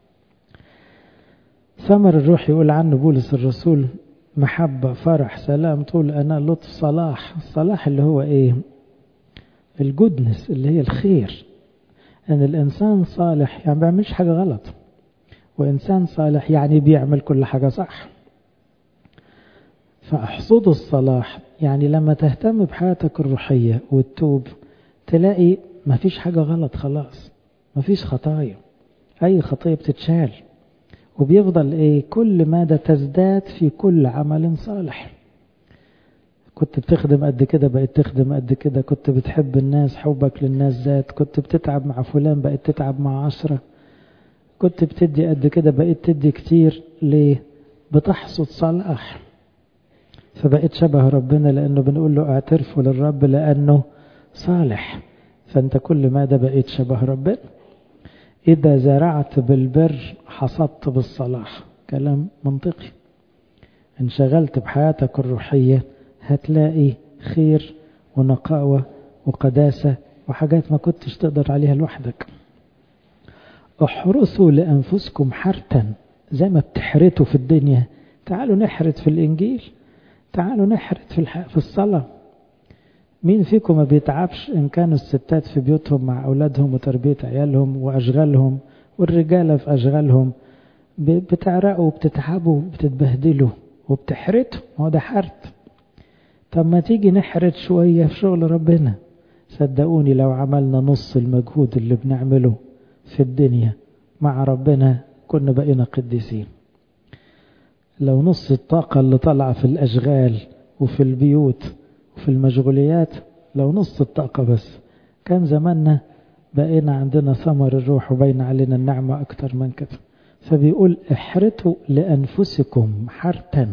ثمر الروح يقول عنه بولس الرسول محبة فرح سلام طول أنا لطف صلاح الصلاح اللي هو إيه الجودنس اللي هي الخير أن الإنسان صالح يعني بيعملش حاجة غلط وإنسان صالح يعني بيعمل كل حاجة صح فاحصدوا الصلاح يعني لما تهتم بحياتك الروحية والتوب تلاقي ما فيش حاجة غلط خلاص ما فيش خطايا أي خطية بتتشال وبيفضل إيه كل مادة تزداد في كل عمل صالح كنت بتخدم قد كده بقيت تخدم قد كده كنت بتحب الناس حبك للناس زاد كنت بتتعب مع فلان بقيت تتعب مع عشرة كنت بتدي قد كده بقيت تدي كتير ليه بتحصد صلاح فبقيت شبه ربنا لأنه بنقول له اعترفوا للرب لأنه صالح فأنت كل ماذا بقيت شبه ربنا إذا زرعت بالبر حصدت بالصلاح كلام منطقي انشغلت بحياتك الروحية هتلاقي خير ونقاوة وقداسة وحاجات ما كنتش تقدر عليها لوحدك احرثوا لأنفسكم حرتا زي ما بتحرتوا في الدنيا تعالوا نحرت في الإنجيل تعالوا نحرت في, الح... في الصلاة مين فيكم ما بيتعبش إن كانوا الستات في بيوتهم مع أولادهم وتربية عيالهم وأشغالهم والرجالة في أشغالهم بتعرقوا وبتتعبوا وبتتبهدلوا وبتحرتوا هو ده حرت طب ما تيجي نحرت شوية في شغل ربنا صدقوني لو عملنا نص المجهود اللي بنعمله في الدنيا مع ربنا كنا بقينا قديسين لو نص الطاقة اللي طالعة في الأشغال وفي البيوت وفي المشغوليات لو نص الطاقة بس كان زماننا بقينا عندنا ثمر الروح وبين علينا النعمة أكتر من كده فبيقول احرتوا لأنفسكم حرتا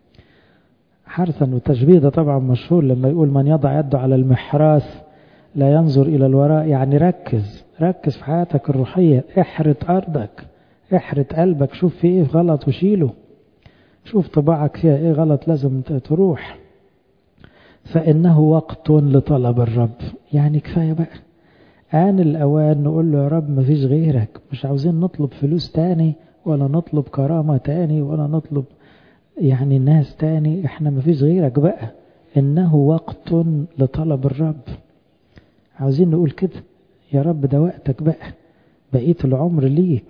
حرثا والتشبيه ده طبعا مشهور لما يقول من يضع يده على المحراث لا ينظر إلى الوراء يعني ركز ركز في حياتك الروحية احرت أرضك احرت قلبك شوف في ايه غلط وشيله شوف طباعك فيها ايه غلط لازم تروح فإنه وقت لطلب الرب يعني كفاية بقى آن الأوان نقول له يا رب مفيش غيرك مش عاوزين نطلب فلوس تاني ولا نطلب كرامة تاني ولا نطلب يعني ناس تاني احنا مفيش غيرك بقى إنه وقت لطلب الرب عاوزين نقول كده يا رب ده وقتك بقى بقيت العمر ليك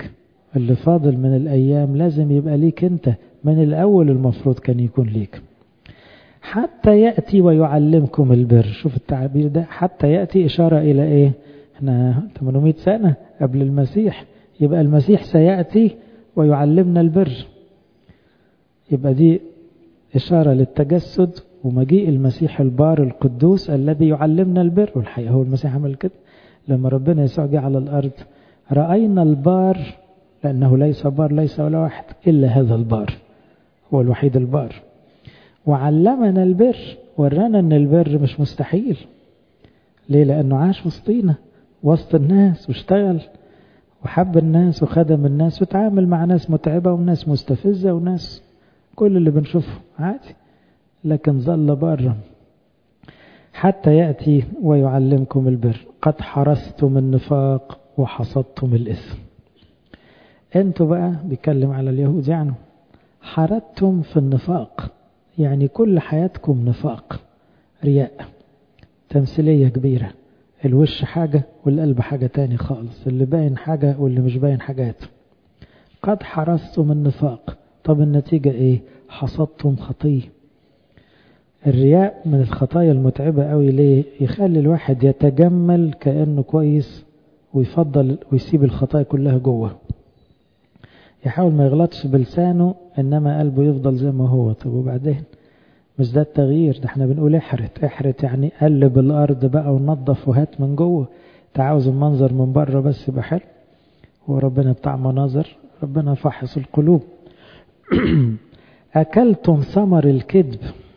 اللي فاضل من الأيام لازم يبقى ليك أنت من الأول المفروض كان يكون ليك حتى يأتي ويعلمكم البر شوف التعبير ده حتى يأتي إشارة إلى إيه احنا 800 سنة قبل المسيح يبقى المسيح سيأتي ويعلمنا البر يبقى دي إشارة للتجسد ومجيء المسيح البار القدوس الذي يعلمنا البر والحقيقة هو المسيح عمل كده لما ربنا يسوع جه على الأرض رأينا البار لأنه ليس بار ليس ولا واحد إلا هذا البار هو الوحيد البار وعلمنا البر ورانا أن البر مش مستحيل ليه لأنه عاش وسطينا وسط الناس واشتغل وحب الناس وخدم الناس وتعامل مع ناس متعبة وناس مستفزة وناس كل اللي بنشوفه عادي لكن ظل برا حتى يأتي ويعلمكم البر قد حرستم النفاق وحصدتم الإثم انتوا بقى بيتكلم على اليهود يعني حردتم في النفاق يعني كل حياتكم نفاق رياء تمثيلية كبيرة الوش حاجة والقلب حاجة تاني خالص اللي باين حاجة واللي مش باين حاجات قد حرستم النفاق طب النتيجة ايه حصدتم خطية الرياء من الخطايا المتعبة قوي ليه يخلي الواحد يتجمل كأنه كويس ويفضل ويسيب الخطايا كلها جوه يحاول ما يغلطش بلسانه انما قلبه يفضل زي ما هو طب وبعدين مش ده التغيير ده احنا بنقول احرت احرت يعني قلب الارض بقى ونظف وهات من جوه تعاوز المنظر من بره بس يبقى حلو هو ربنا بتاع مناظر ربنا فحص القلوب أكلتم ثمر الكذب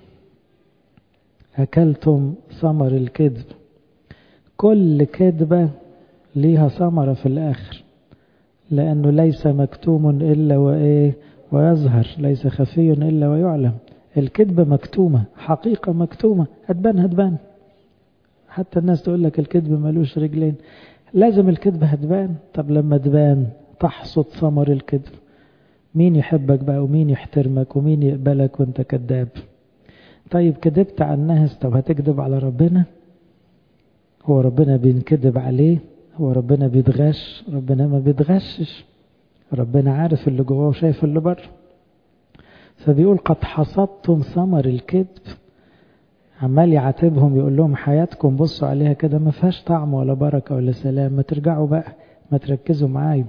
أكلتم ثمر الكذب كل كذبة ليها ثمرة في الآخر لأنه ليس مكتوم إلا وإيه ويظهر ليس خفي إلا ويعلم الكذبة مكتومة حقيقة مكتومة هتبان هتبان حتى الناس تقول لك الكذب ملوش رجلين لازم الكذبة هتبان طب لما تبان تحصد ثمر الكذب مين يحبك بقى ومين يحترمك ومين يقبلك وانت كذاب طيب كذبت على الناس طب هتكذب على ربنا هو ربنا بينكذب عليه هو ربنا بيتغش ربنا ما بيتغشش ربنا عارف اللي جواه وشايف اللي بره فبيقول قد حصدتم ثمر الكذب عمال يعاتبهم يقول لهم حياتكم بصوا عليها كده ما فيهاش طعم ولا بركة ولا سلام ما ترجعوا بقى ما تركزوا معايا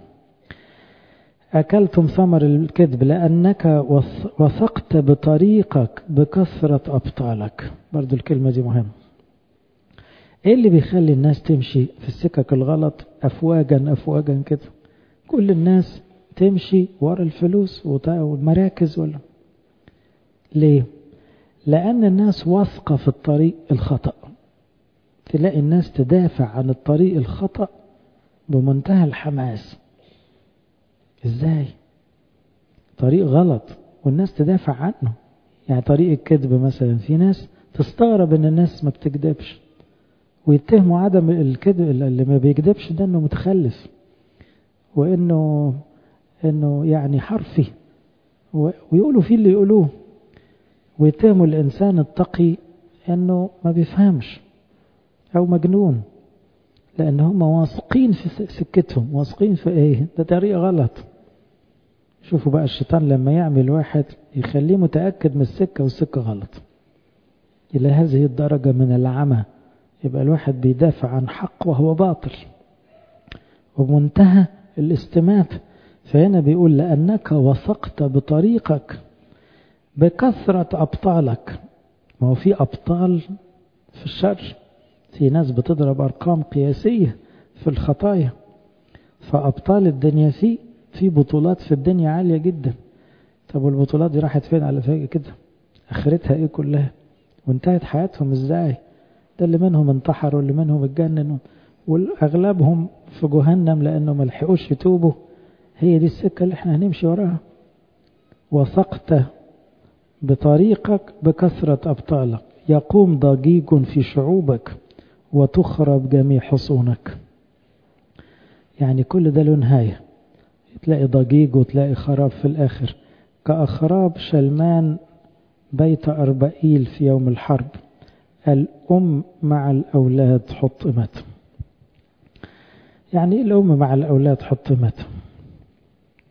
أكلتم ثمر الكذب لأنك وثقت بطريقك بكثرة أبطالك برضو الكلمة دي مهمة إيه اللي بيخلي الناس تمشي في السكك الغلط أفواجا أفواجا كده كل الناس تمشي ورا الفلوس والمراكز ولا ليه لأن الناس واثقة في الطريق الخطأ تلاقي الناس تدافع عن الطريق الخطأ بمنتهى الحماس ازاي طريق غلط والناس تدافع عنه يعني طريق الكذب مثلا في ناس تستغرب ان الناس ما بتكذبش ويتهموا عدم الكذب اللي ما بيكذبش ده انه متخلف وانه انه يعني حرفي ويقولوا فيه اللي يقولوه ويتهموا الانسان التقي انه ما بيفهمش او مجنون لان هم واثقين في سكتهم واثقين في ايه ده طريق غلط شوفوا بقى الشيطان لما يعمل واحد يخليه متأكد من السكة والسكة غلط إلى هذه الدرجة من العمى يبقى الواحد بيدافع عن حق وهو باطل ومنتهى الاستماتة فهنا بيقول لأنك وثقت بطريقك بكثرة أبطالك ما هو في أبطال في الشر في ناس بتضرب أرقام قياسية في الخطايا فأبطال الدنيا في في بطولات في الدنيا عالية جدا طب والبطولات دي راحت فين على فجأة كده آخرتها إيه كلها وانتهت حياتهم إزاي ده اللي منهم انتحر واللي منهم اتجنن والأغلبهم في جهنم لأنه ما لحقوش يتوبوا هي دي السكة اللي احنا هنمشي وراها وثقت بطريقك بكثرة أبطالك يقوم ضجيج في شعوبك وتخرب جميع حصونك يعني كل ده له نهاية تلاقي ضجيج وتلاقي خراب في الآخر كأخراب شلمان بيت أربائيل في يوم الحرب الأم مع الأولاد حطمت يعني إيه الأم مع الأولاد حطمت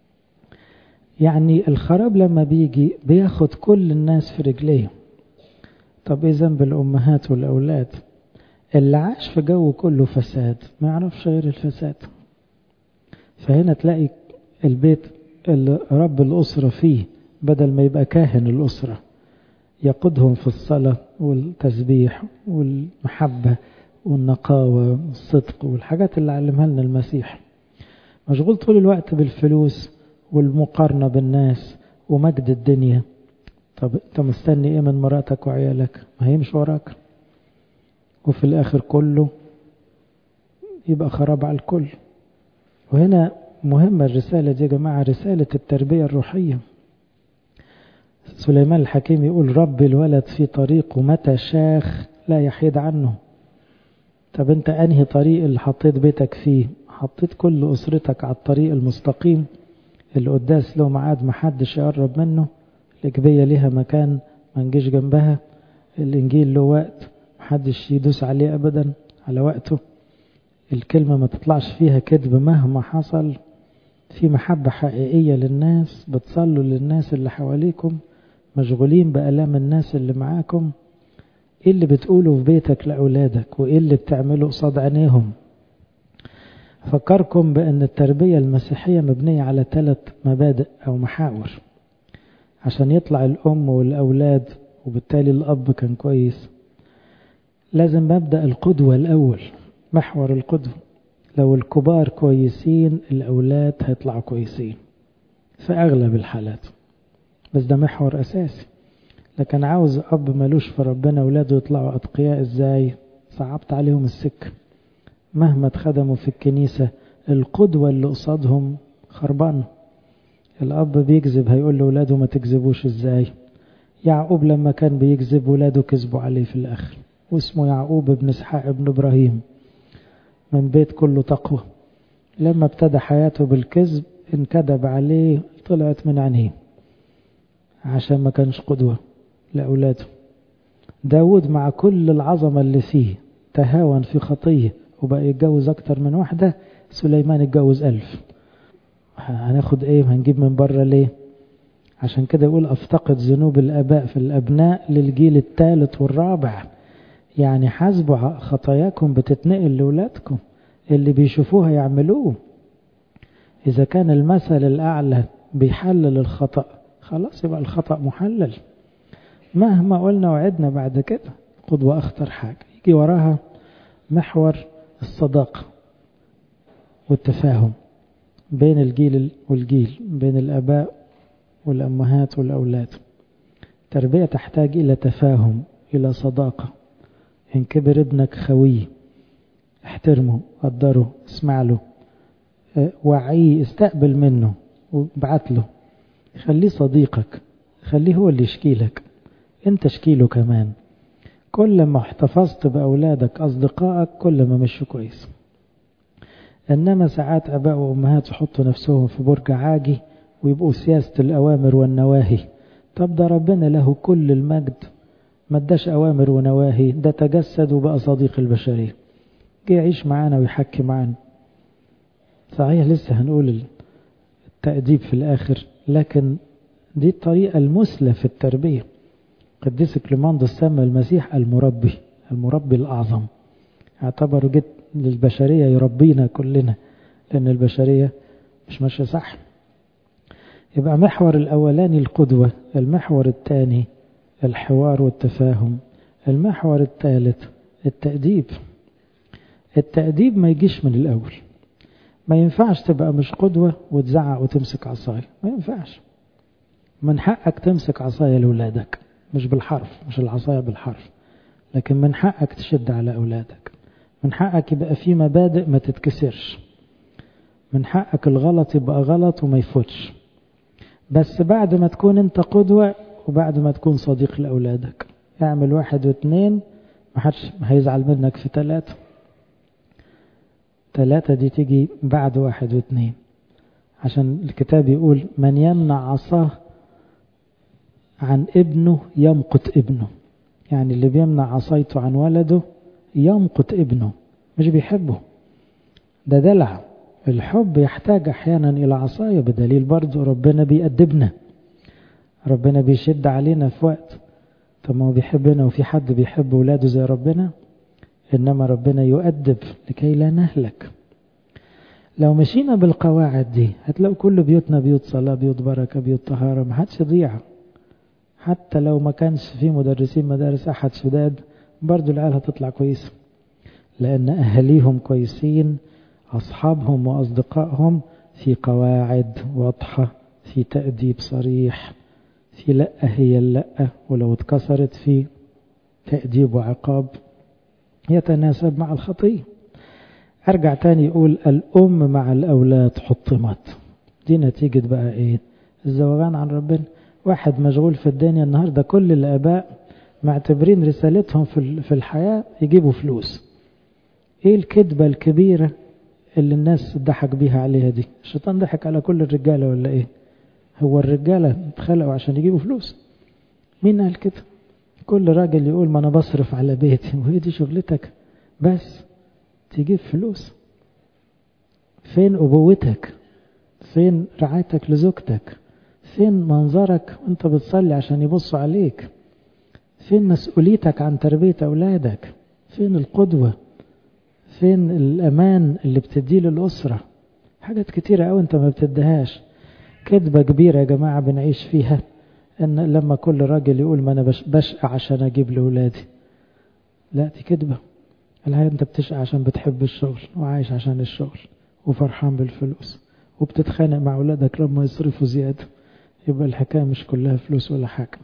يعني الخراب لما بيجي بياخد كل الناس في رجليه طب ايه ذنب الامهات والاولاد اللي عاش في جو كله فساد ما يعرفش غير الفساد فهنا تلاقي البيت اللي رب الأسرة فيه بدل ما يبقى كاهن الأسرة يقودهم في الصلاة والتسبيح والمحبة والنقاوة والصدق والحاجات اللي علمها لنا المسيح مشغول طول الوقت بالفلوس والمقارنة بالناس ومجد الدنيا طب انت مستني ايه من مراتك وعيالك ما هيمشي وراك وفي الاخر كله يبقى خراب على الكل وهنا مهمة الرسالة دي يا جماعة رسالة التربية الروحية سليمان الحكيم يقول رب الولد في طريقه متى شاخ لا يحيد عنه طب انت انهي طريق اللي حطيت بيتك فيه حطيت كل اسرتك على الطريق المستقيم القداس له ميعاد محدش يقرب منه الإجبية ليها مكان ما نجيش جنبها الإنجيل له وقت محدش يدوس عليه أبدا على وقته الكلمة ما تطلعش فيها كذب مهما حصل في محبة حقيقية للناس بتصلوا للناس اللي حواليكم مشغولين بألام الناس اللي معاكم ايه اللي بتقوله في بيتك لأولادك وايه اللي بتعمله قصاد عينيهم فكركم بأن التربية المسيحية مبنية على ثلاث مبادئ أو محاور عشان يطلع الأم والأولاد وبالتالي الأب كان كويس لازم مبدأ القدوة الأول محور القدوة لو الكبار كويسين الأولاد هيطلعوا كويسين في أغلب الحالات بس ده محور أساسي لكن عاوز أب ملوش في ربنا أولاده يطلعوا أتقياء إزاي صعبت عليهم السكة مهما اتخدموا في الكنيسة القدوة اللي قصادهم خربانة الأب بيكذب هيقول لأولاده ما تكذبوش إزاي يعقوب لما كان بيكذب ولاده كذبوا عليه في الآخر واسمه يعقوب ابن اسحاق ابن إبراهيم من بيت كله تقوى لما ابتدى حياته بالكذب انكذب عليه طلعت من عينيه عشان ما كانش قدوة لأولاده داود مع كل العظمة اللي فيه تهاون في خطية وبقى يتجوز أكتر من واحدة سليمان اتجوز ألف هناخد ايه هنجيب من بره ليه عشان كده يقول افتقد ذنوب الاباء في الابناء للجيل الثالث والرابع يعني حاسبوا خطاياكم بتتنقل لولادكم اللي بيشوفوها يعملوه اذا كان المثل الاعلى بيحلل الخطأ خلاص يبقى الخطأ محلل مهما قلنا وعدنا بعد كده قدوة اخطر حاجة يجي وراها محور الصداقة والتفاهم بين الجيل والجيل بين الآباء والأمهات والأولاد تربية تحتاج إلى تفاهم إلى صداقة إن كبر ابنك خوي احترمه قدره اسمع له وعيه استقبل منه وابعت له خليه صديقك خليه هو اللي يشكي لك انت اشكيله كمان كل ما احتفظت بأولادك أصدقائك كل ما مشوا كويس إنما ساعات أباء وأمهات يحطوا نفسهم في برج عاجي ويبقوا سياسة الأوامر والنواهي طب ده ربنا له كل المجد ما اداش أوامر ونواهي ده تجسد وبقى صديق البشرية جه يعيش معانا ويحكي معانا صحيح لسه هنقول التأديب في الآخر لكن دي الطريقة المثلى في التربية قديس كليماندس سمى المسيح المربي المربي الأعظم اعتبره جد للبشرية يربينا كلنا لأن البشرية مش ماشية صح يبقى محور الأولاني القدوة المحور الثاني الحوار والتفاهم المحور الثالث التأديب التأديب ما يجيش من الأول ما ينفعش تبقى مش قدوة وتزعق وتمسك عصاية ما ينفعش من حقك تمسك عصاية لأولادك مش بالحرف مش العصاية بالحرف لكن من حقك تشد على أولادك من حقك يبقى في مبادئ ما تتكسرش من حقك الغلط يبقى غلط وما يفوتش بس بعد ما تكون انت قدوة وبعد ما تكون صديق لأولادك اعمل واحد واثنين ما حدش هيزعل منك في ثلاثة ثلاثة دي تيجي بعد واحد واثنين عشان الكتاب يقول من يمنع عصاه عن ابنه يمقت ابنه يعني اللي بيمنع عصايته عن ولده يمقت ابنه مش بيحبه ده دلع الحب يحتاج أحيانا إلى عصاية بدليل برضه ربنا بيأدبنا ربنا بيشد علينا في وقت طب ما هو بيحبنا وفي حد بيحب ولاده زي ربنا إنما ربنا يؤدب لكي لا نهلك لو مشينا بالقواعد دي هتلاقوا كل بيوتنا بيوت صلاة بيوت بركة بيوت طهارة ما حدش يضيع حتى لو ما كانش في مدرسين مدارس أحد شداد برضو العيال هتطلع كويسة لأن أهاليهم كويسين أصحابهم وأصدقائهم في قواعد واضحة في تأديب صريح في لأ هي اللأ ولو اتكسرت في تأديب وعقاب يتناسب مع الخطية أرجع تاني يقول الأم مع الأولاد حطمت دي نتيجة بقى إيه الزواغان عن ربنا واحد مشغول في الدنيا النهاردة كل الآباء معتبرين رسالتهم في الحياة يجيبوا فلوس إيه الكذبة الكبيرة اللي الناس ضحك بيها عليها دي الشيطان ضحك على كل الرجالة ولا إيه هو الرجالة اتخلقوا عشان يجيبوا فلوس مين قال كده كل راجل يقول ما أنا بصرف على بيتي وهي دي شغلتك بس تجيب فلوس فين أبوتك فين رعايتك لزوجتك فين منظرك وانت بتصلي عشان يبصوا عليك فين مسؤوليتك عن تربية أولادك فين القدوة فين الأمان اللي بتديه للأسرة حاجات كتيرة أوي انت ما بتديهاش كذبة كبيرة يا جماعة بنعيش فيها ان لما كل راجل يقول ما انا بشقى عشان اجيب لاولادي لا دي كذبة الحقيقة انت بتشقى عشان بتحب الشغل وعايش عشان الشغل وفرحان بالفلوس وبتتخانق مع اولادك لما يصرفوا زيادة يبقى الحكاية مش كلها فلوس ولا حاجة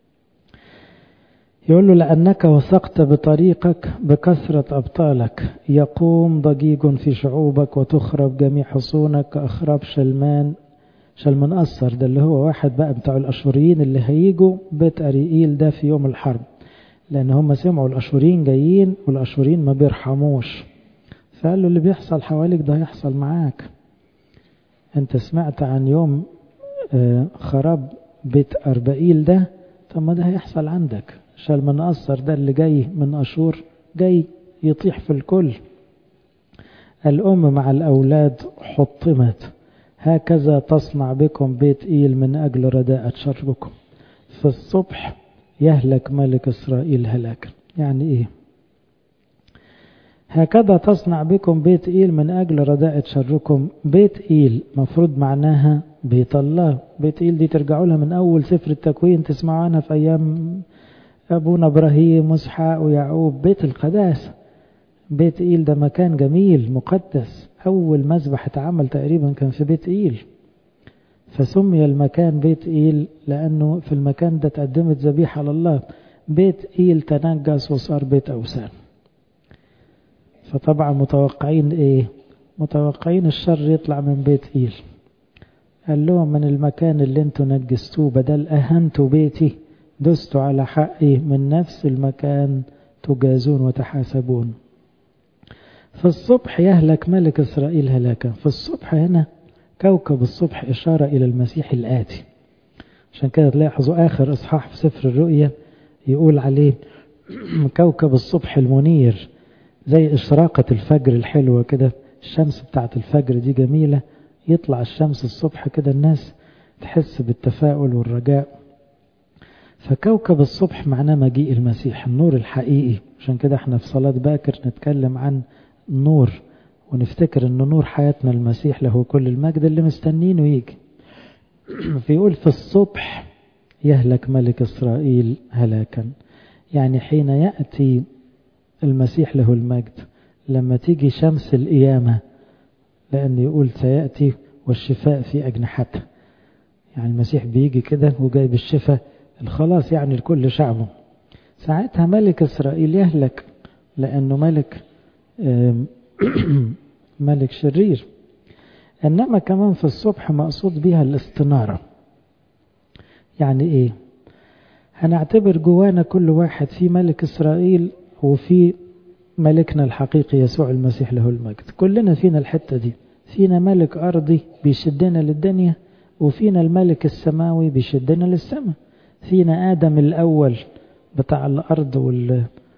يقول له لأنك وثقت بطريقك بكثرة أبطالك يقوم ضجيج في شعوبك وتخرب جميع حصونك كأخراب شلمان شلمان أثر ده اللي هو واحد بقى بتاع الأشوريين اللي هيجوا بيت أريئيل ده في يوم الحرب لأن هم سمعوا الأشوريين جايين والأشوريين ما بيرحموش فقال له اللي بيحصل حواليك ده هيحصل معاك انت سمعت عن يوم خراب بيت أربائيل ده طب ما ده هيحصل عندك شال من أثر ده اللي جاي من أشور جاي يطيح في الكل الأم مع الأولاد حطمت هكذا تصنع بكم بيت إيل من أجل رداءة شركم في الصبح يهلك ملك إسرائيل هلاكا يعني إيه هكذا تصنع بكم بيت إيل من أجل رداءة شركم بيت إيل مفروض معناها بيت الله بيت إيل دي ترجعوا لها من أول سفر التكوين تسمعوا عنها في أيام أبونا إبراهيم وإسحاق ويعقوب بيت القداسة بيت إيل ده مكان جميل مقدس أول مذبح اتعمل تقريبا كان في بيت إيل فسمي المكان بيت إيل لأنه في المكان ده تقدمت ذبيحة لله بيت إيل تنجس وصار بيت أوثان فطبعا متوقعين إيه متوقعين الشر يطلع من بيت إيل قال لهم من المكان اللي انتوا نجستوه بدل أهنتوا بيتي دستوا على حقي من نفس المكان تجازون وتحاسبون في الصبح يهلك ملك إسرائيل هلاكا في الصبح هنا كوكب الصبح إشارة إلى المسيح الآتي عشان كده تلاحظوا آخر إصحاح في سفر الرؤيا يقول عليه كوكب الصبح المنير زي إشراقة الفجر الحلوة كده الشمس بتاعت الفجر دي جميلة يطلع الشمس الصبح كده الناس تحس بالتفاؤل والرجاء فكوكب الصبح معناه مجيء المسيح النور الحقيقي عشان كده احنا في صلاة باكر نتكلم عن النور ونفتكر ان نور حياتنا المسيح له كل المجد اللي مستنينه يجي فيقول في الصبح يهلك ملك إسرائيل هلاكا يعني حين يأتي المسيح له المجد لما تيجي شمس القيامة لأن يقول سيأتي والشفاء في أجنحته يعني المسيح بيجي كده وجايب الشفاء الخلاص يعني لكل شعبه ساعتها ملك إسرائيل يهلك لأنه ملك ملك شرير إنما كمان في الصبح مقصود بها الاستنارة يعني إيه هنعتبر جوانا كل واحد في ملك إسرائيل وفي ملكنا الحقيقي يسوع المسيح له المجد كلنا فينا الحتة دي فينا ملك أرضي بيشدنا للدنيا وفينا الملك السماوي بيشدنا للسماء فينا آدم الأول بتاع الأرض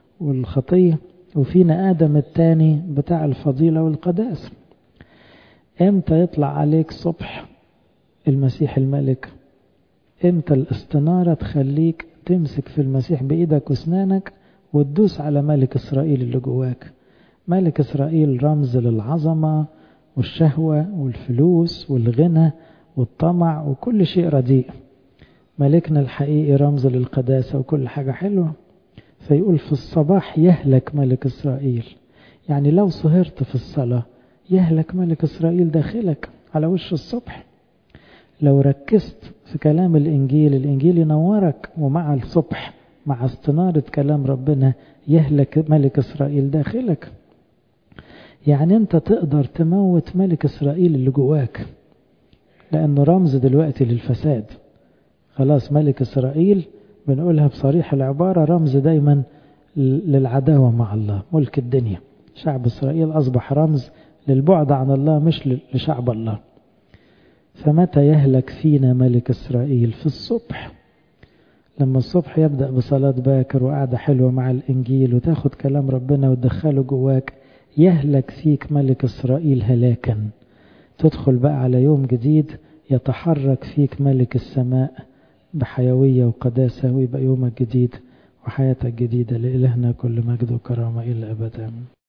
والخطية وفينا آدم الثاني بتاع الفضيلة والقداسة امتى يطلع عليك صبح المسيح الملك امتى الاستنارة تخليك تمسك في المسيح بإيدك واسنانك وتدوس على ملك إسرائيل اللي جواك ملك إسرائيل رمز للعظمة والشهوة والفلوس والغنى والطمع وكل شيء رديء ملكنا الحقيقي رمز للقداسة وكل حاجة حلوة فيقول في الصباح يهلك ملك إسرائيل يعني لو سهرت في الصلاة يهلك ملك إسرائيل داخلك على وش الصبح لو ركزت في كلام الإنجيل الإنجيل ينورك ومع الصبح مع استنارة كلام ربنا يهلك ملك إسرائيل داخلك يعني أنت تقدر تموت ملك إسرائيل اللي جواك لأنه رمز دلوقتي للفساد خلاص ملك إسرائيل بنقولها بصريح العبارة رمز دايما للعداوة مع الله ملك الدنيا شعب إسرائيل أصبح رمز للبعد عن الله مش لشعب الله فمتى يهلك فينا ملك إسرائيل في الصبح لما الصبح يبدأ بصلاة باكر وقعدة حلوة مع الإنجيل وتاخد كلام ربنا وتدخله جواك يهلك فيك ملك إسرائيل هلاكا تدخل بقى على يوم جديد يتحرك فيك ملك السماء بحيوية وقداسة ويبقى يومك جديد وحياتك جديدة لإلهنا كل مجد وكرامة إلى أبدا